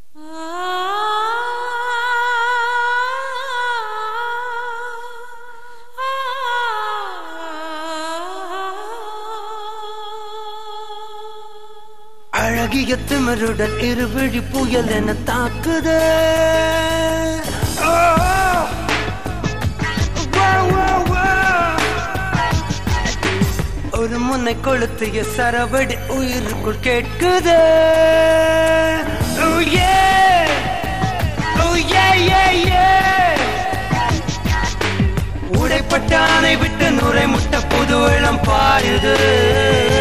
அழகிய திமிருடன் இருவிழி புயல் என தாக்குதே ஓ! வா, வா, வா. ஒரு முன்னை கொளுத்திய சரவடி உயிருக்குள் கேட்குதே ஓ, yeah. ஓ, yeah, yeah, yeah. உடைப்பட்ட ஆணை விட்டு நுரை முட்ட புது இளம் பாயுது